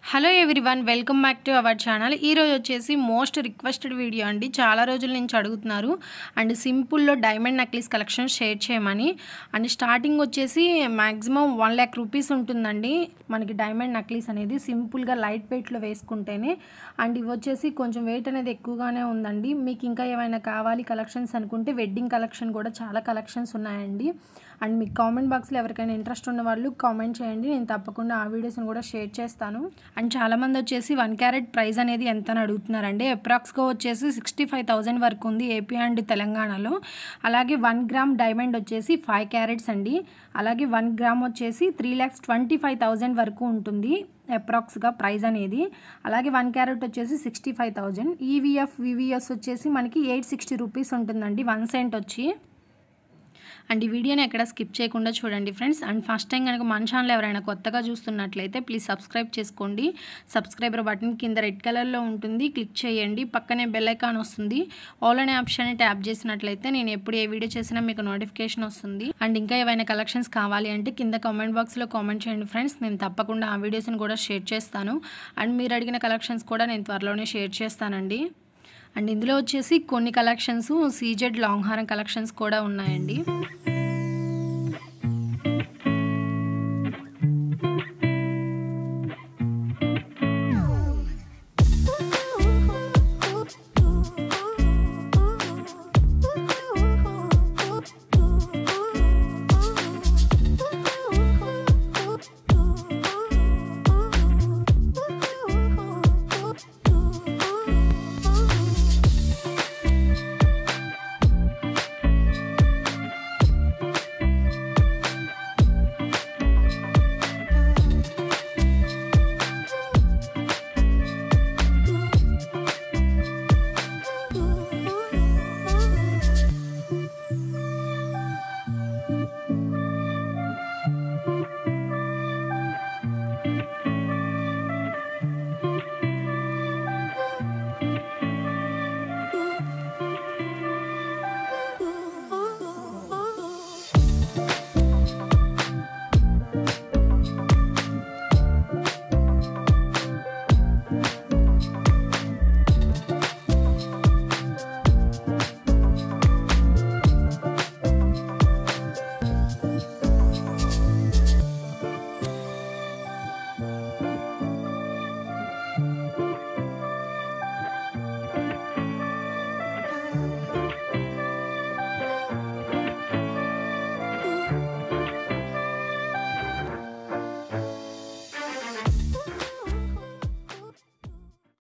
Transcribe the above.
hello everyone welcome back to our channel ఈరోజు వచ్చేసి most requested video అండి చాలా రోజుల నుంచి అడుగుతున్నారు అండ్ సింపుల్లో డైమండ్ నెక్లెస్ కలెక్షన్ షేర్ చేయమని అండ్ స్టార్టింగ్ వచ్చేసి మ్యాక్సిమం వన్ ల్యాక్ రూపీస్ ఉంటుందండి మనకి డైమండ్ నెక్లెస్ అనేది సింపుల్గా లైట్ వెయిట్లో వేసుకుంటేనే అండ్ ఇవి వచ్చేసి కొంచెం వెయిట్ అనేది ఎక్కువగానే ఉందండి మీకు ఇంకా ఏమైనా కావాలి కలెక్షన్స్ అనుకుంటే వెడ్డింగ్ కలెక్షన్ కూడా చాలా కలెక్షన్స్ ఉన్నాయండి అండ్ మీకు కామెంట్ బాక్స్లో ఎవరికైనా ఇంట్రెస్ట్ ఉన్న వాళ్ళు కామెంట్ చేయండి నేను తప్పకుండా ఆ వీడియోస్ని కూడా షేర్ చేస్తాను అండ్ చాలామంది వచ్చేసి వన్ క్యారెట్ ప్రైస్ అనేది ఎంత అని అడుగుతున్నారండి అప్రాక్స్గా వచ్చేసి సిక్స్టీ ఫైవ్ థౌజండ్ వరకు ఉంది ఏపీ అండ్ తెలంగాణలో అలాగే వన్ గ్రామ్ డైమండ్ వచ్చేసి ఫైవ్ క్యారెట్స్ అండి అలాగే వన్ గ్రామ్ వచ్చేసి three lakhs twenty five thousand వరకు ఉంటుంది అప్రాక్స్గా ప్రైస్ అనేది అలాగే వన్ క్యారెట్ వచ్చేసి సిక్స్టీ ఫైవ్ థౌజండ్ ఈవీఎఫ్ వివిఎస్ వచ్చేసి మనకి ఎయిట్ సిక్స్టీ రూపీస్ ఉంటుందండి వన్ సెంట్ వచ్చి అండ్ ఈ వీడియోని ఎక్కడ స్కిప్ చేయకుండా చూడండి ఫ్రెండ్స్ అండ్ ఫస్ట్ టైం కనుక మన ఛానల్ ఎవరైనా కొత్తగా చూస్తున్నట్లయితే ప్లీజ్ సబ్స్క్రైబ్ చేసుకోండి సబ్స్క్రైబర్ బటన్ కింద రెడ్ కలర్లో ఉంటుంది క్లిక్ చేయండి పక్కనే బెల్ ఐకాన్ వస్తుంది ఆల్ అనే ఆప్షన్ని ట్యాప్ చేసినట్లయితే నేను ఎప్పుడు ఏ వీడియో చేసినా మీకు నోటిఫికేషన్ వస్తుంది అండ్ ఇంకా ఏవైనా కలెక్షన్స్ కావాలి అంటే కింద కామెంట్ బాక్స్లో కామెంట్ చేయండి ఫ్రెండ్స్ నేను తప్పకుండా ఆ వీడియోస్ని కూడా షేర్ చేస్తాను అండ్ మీరు అడిగిన కలెక్షన్స్ కూడా నేను త్వరలోనే షేర్ చేస్తానండి అండ్ ఇందులో వచ్చేసి కొన్ని కలెక్షన్స్ సీజెడ్ లాంగ్ హారం కలెక్షన్స్ కూడా ఉన్నాయండి